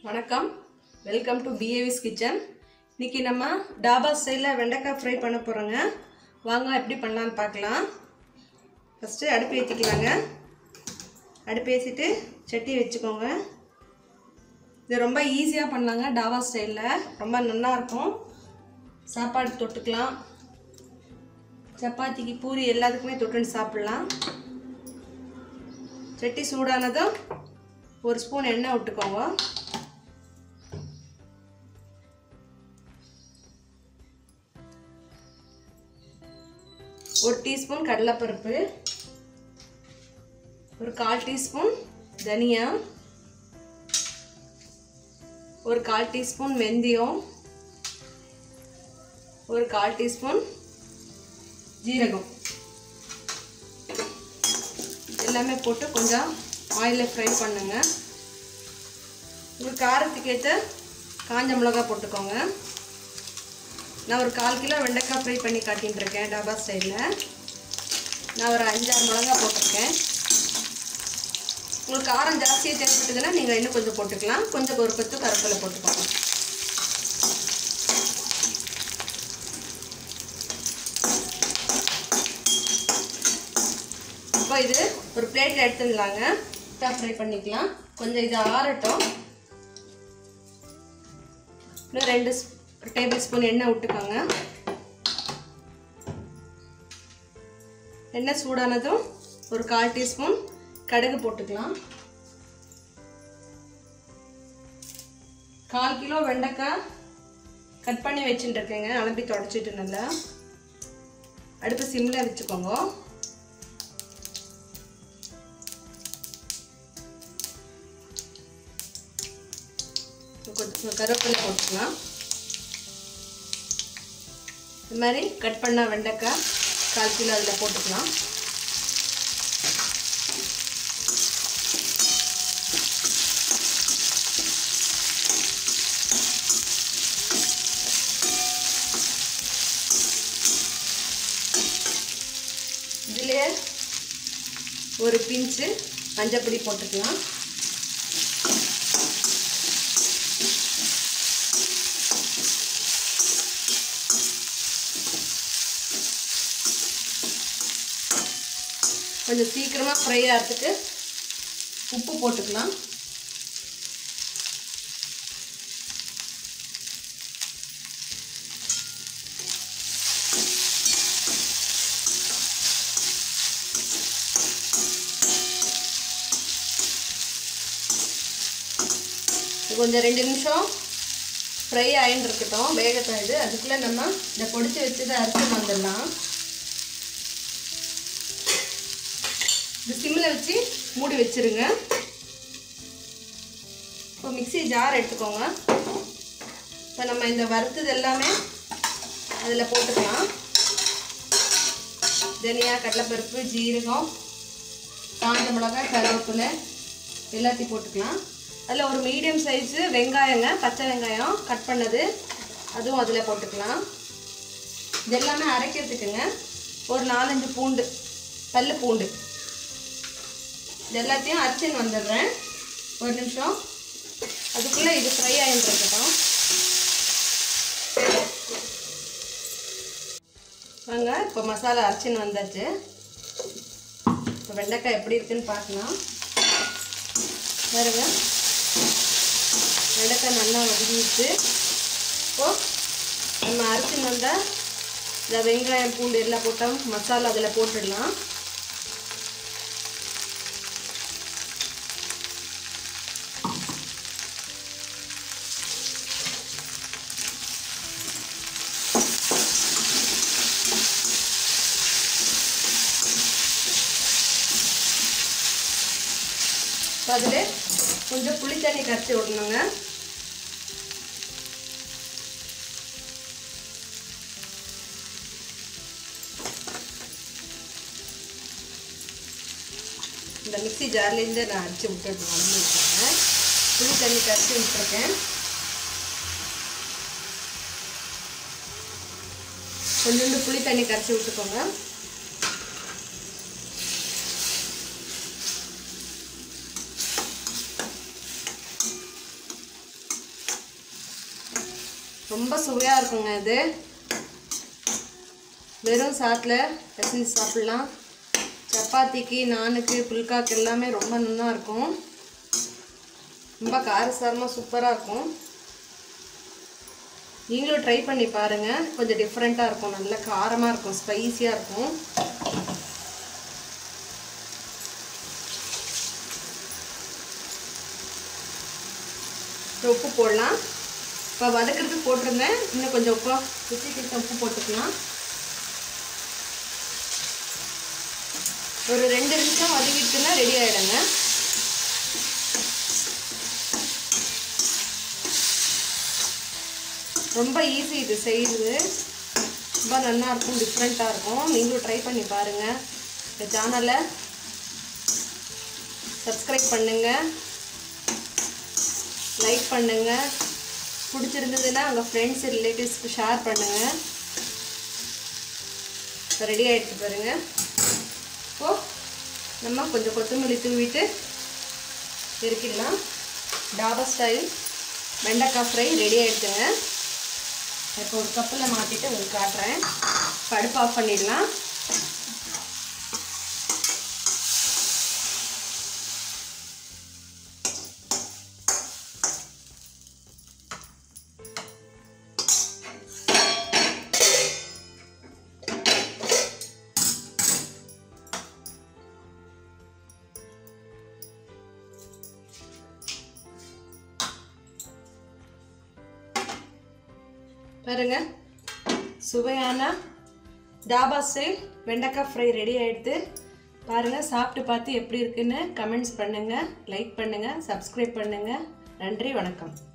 வணக்கம் welcome to பிஏவிஸ் kitchen இன்னைக்கு நம்ம டாபா ஸ்டைலில் வெண்டைக்காய் ஃப்ரை பண்ண போகிறோங்க வாங்க எப்படி பண்ணலான்னு பார்க்கலாம் ஃபஸ்ட்டு அடுப்பு ஏற்றிக்கலாங்க அடுப்பு ஏற்றிட்டு சட்டி வச்சுக்கோங்க இது ரொம்ப ஈஸியாக பண்ணலாங்க டாபா ஸ்டைலில் ரொம்ப நல்லா இருக்கும் சாப்பாடு தொட்டுக்கலாம் சப்பாத்திக்கு பூரி எல்லாத்துக்குமே தொட்டுன்னு சாப்பிட்லாம் சட்டி சூடானதும் ஒரு ஸ்பூன் எண்ணெய் விட்டுக்கோங்க ஒரு டீஸ்பூன் கடலைப்பருப்பு ஒரு கால் டீஸ்பூன் தனியா ஒரு கால் டீஸ்பூன் வெந்தயம் ஒரு கால் டீஸ்பூன் ஜீரகம் எல்லாமே போட்டு கொஞ்சம் ஆயிலில் ஃப்ரை பண்ணுங்க உங்களுக்கு காரத்துக்கு ஏற்ற காஞ்ச மிளகா போட்டுக்கோங்க நான் ஒரு கால் கிலோ வெண்டைக்காய் ஃப்ரை பண்ணி காட்டின்னு இருக்கேன் டாபா ஸ்டைலில் நான் ஒரு அஞ்சாறு மிளகா போட்டிருக்கேன் உங்களுக்கு காரம் ஜாஸ்தியாக தேவைப்பட்டதுன்னா நீங்கள் இன்னும் கொஞ்சம் போட்டுக்கலாம் கொஞ்சம் ஒரு கொத்து கருப்பில் போட்டுக்கோங்க இப்போ இது ஒரு பிளேட்டில் எடுத்துடலாங்க ஃப்ரை பண்ணிக்கலாம் கொஞ்சம் இது ஆறட்டும் இன்னும் ரெண்டு டேபிள் ஸ்பூன் எண்ணெய் விட்டுக்கோங்க எண்ணெய் சூடானதும் ஒரு கால் டீஸ்பூன் கடுகு போட்டுக்கலாம் கால் கிலோ வெண்டைக்காய் கட் பண்ணி வச்சுட்டு இருக்கேங்க அலம்பி தொடச்சிட்டு நல்லா அடுப்பு சிம்மில் வச்சுக்கோங்க கொஞ்சம் கருவேப்பிலை போட்டுக்கலாம் இது மாதிரி கட் பண்ண வெண்டைக்காய் கால் கிலோ அதில் போட்டுக்கலாம் இதுலேயே ஒரு பிஞ்சு மஞ்சப்பொடி போட்டுக்கலாம் கொஞ்சம் சீக்கிரமாக ஃப்ரை ஆகிறதுக்கு உப்பு போட்டுக்கலாம் கொஞ்சம் ரெண்டு நிமிஷம் ஃப்ரை ஆகின்னு இருக்கட்டும் வேகத்தான் இது அதுக்குள்ளே நம்ம இந்த பொடிச்சு வச்சதை அரைச்சி வந்துடலாம் இது சிம்மில் வச்சு மூடி வச்சுருங்க இப்போ மிக்சி ஜார் எடுத்துக்கோங்க இப்போ நம்ம இந்த வறுத்தது எல்லாமே அதில் போட்டுக்கலாம் தனியா கடலைப்பருப்பு ஜீரகம் காஞ்ச மிளகாய் கருவேப்பிலை எல்லாத்தையும் போட்டுக்கலாம் அதில் ஒரு மீடியம் சைஸு வெங்காயங்க பச்சை வெங்காயம் கட் பண்ணது அதுவும் அதில் போட்டுக்கலாம் இது எல்லாமே அரைக்கிறதுக்குங்க ஒரு நாலஞ்சு பூண்டு பல்லு பூண்டு இது எல்லாத்தையும் அரைச்சின்னு வந்துடுறேன் ஒரு நிமிஷம் அதுக்குள்ளே இது ஃப்ரை ஆகிட்டு இருக்கட்டும் வாங்க இப்போ மசாலா அரைச்சின்னு வந்தாச்சு இப்போ வெண்டைக்காய் எப்படி இருக்குன்னு பார்க்கலாம் பாருங்க வெண்டைக்காய் நல்லா வதங்கிடுச்சு இப்போது நம்ம அரைச்சின்னு வந்தால் இந்த வெங்காயம் பூண்டு எல்லாம் போட்டோம் மசாலா அதில் போட்டுடலாம் அதில் கொஞ்சம் புளி தண்ணி கரைச்சி விடணுங்க இந்த மிக்சி ஜார்லேருந்து நான் அடித்து விட்டுட்டு வந்துருக்கேன் புளி தண்ணி கரைச்சி விட்டுருக்கேன் கொஞ்சோண்டு புளி தண்ணி கரைச்சி விட்டுக்கோங்க ரொம்ப சுவையாக இருக்குங்க இது வெறும் சாத்தில் பிசைஞ்சு சாப்பிட்லாம் சப்பாத்திக்கு நானுக்கு புல்காக்கு எல்லாமே ரொம்ப நல்லா இருக்கும் ரொம்ப காரசாரமாக சூப்பராக இருக்கும் நீங்களும் ட்ரை பண்ணி பாருங்கள் கொஞ்சம் டிஃப்ரெண்ட்டாக இருக்கும் நல்ல காரமாக இருக்கும் ஸ்பைஸியாக இருக்கும் உப்பு போடலாம் இப்போ வதக்கிறதுக்கு போட்டிருந்தேன் இன்னும் கொஞ்சம் உப்பு ருச்சிக்கு உப்பு போட்டுக்கலாம் ஒரு ரெண்டு நிமிஷம் வதக்கிட்டுனா ரெடி ஆகிடுங்க ரொம்ப ஈஸி இது செய்யுது ரொம்ப நல்லா இருக்கும் டிஃப்ரெண்ட்டாக இருக்கும் நீங்களும் ட்ரை பண்ணி பாருங்கள் இந்த சேனலை சப்ஸ்கிரைப் பண்ணுங்கள் லைக் பண்ணுங்கள் பிடிச்சிருந்ததுன்னா உங்கள் ஃப்ரெண்ட்ஸ் ரிலேட்டிவ்ஸ்க்கு ஷேர் பண்ணுங்கள் இப்போ ரெடி ஆகிடுச்சு பாருங்கள் இப்போது நம்ம கொஞ்சம் கொத்தமல்லி தூவிட்டு இறக்கிடலாம் டாபா ஸ்டைல் வெண்டைக்காய் ஃப்ரை ரெடி ஆகிடுச்சுங்க இப்போ ஒரு கப்பில் மாற்றிட்டு உங்களுக்கு காட்டுறேன் படுப்பு ஆஃப் பண்ணிடலாம் பாருங்க சுவையான டாபா ஸ்டைல் வெண்டைக்காய் ஃப்ரை ரெடி ஆகிடுது பாருங்கள் சாப்பிட்டு பார்த்து எப்படி இருக்குன்னு கமெண்ட்ஸ் பண்ணுங்கள் லைக் பண்ணுங்கள் சப்ஸ்கிரைப் பண்ணுங்கள் நன்றி வணக்கம்